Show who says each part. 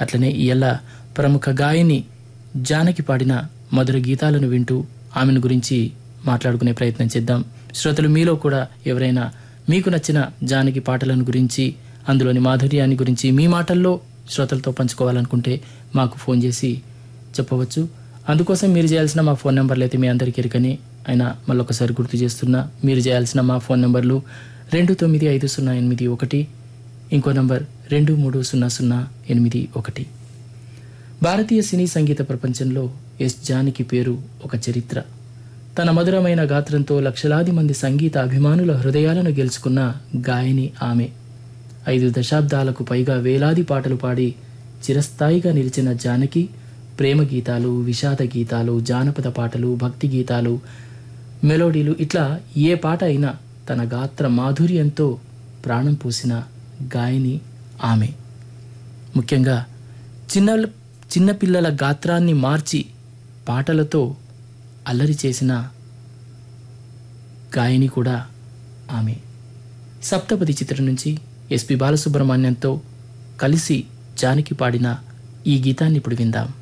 Speaker 1: అట్లనే ఇయల్ల ప్రముఖ గాయని జానకి పాడిన మధుర గీతాలను వింటూ ఆమెను గురించి మాట్లాడుకునే ప్రయత్నం చేద్దాం శ్రోతలు మీలో కూడా ఎవరైనా మీకు నచ్చిన జానకి పాటలను గురించి అందులోని మాధుర్యాన్ని గురించి మీ మాటల్లో శ్రోతలతో పంచుకోవాలనుకుంటే మాకు ఫోన్ చేసి చెప్పవచ్చు అందుకోసం మీరు చేయాల్సిన మా ఫోన్ నెంబర్లు అయితే మీ అందరికీ ఎరుకని అయినా మళ్ళొకసారి గుర్తు చేస్తున్నా మీరు చేయాల్సిన మా ఫోన్ నెంబర్లు రెండు తొమ్మిది ఐదు సున్నా ఎనిమిది ఒకటి ఇంకో నంబర్ రెండు మూడు సున్నా సున్నా ఎనిమిది ఒకటి భారతీయ సినీ సంగీత ప్రపంచంలో ఎస్ జానకి పేరు ఒక చరిత్ర తన మధురమైన గాత్రంతో లక్షలాది మంది సంగీత అభిమానుల హృదయాలను గెలుచుకున్న గాయని ఆమె ఐదు దశాబ్దాలకు పైగా వేలాది పాటలు పాడి చిరస్థాయిగా నిలిచిన జానకి ప్రేమ గీతాలు విషాద గీతాలు జానపద పాటలు భక్తి గీతాలు మెలోడీలు ఇట్లా ఏ పాట అయినా తన గాత్ర మాధుర్యంతో ప్రాణం పోసిన గాయని ఆమె ముఖ్యంగా చిన్న చిన్నపిల్లల గాత్రాన్ని మార్చి పాటలతో అల్లరి చేసిన గాయని కూడా ఆమె సప్తపది చిత్రం నుంచి ఎస్పి బాలసుబ్రహ్మణ్యంతో కలిసి జానకి పాడిన ఈ గీతాన్ని ఇప్పుడు విందాం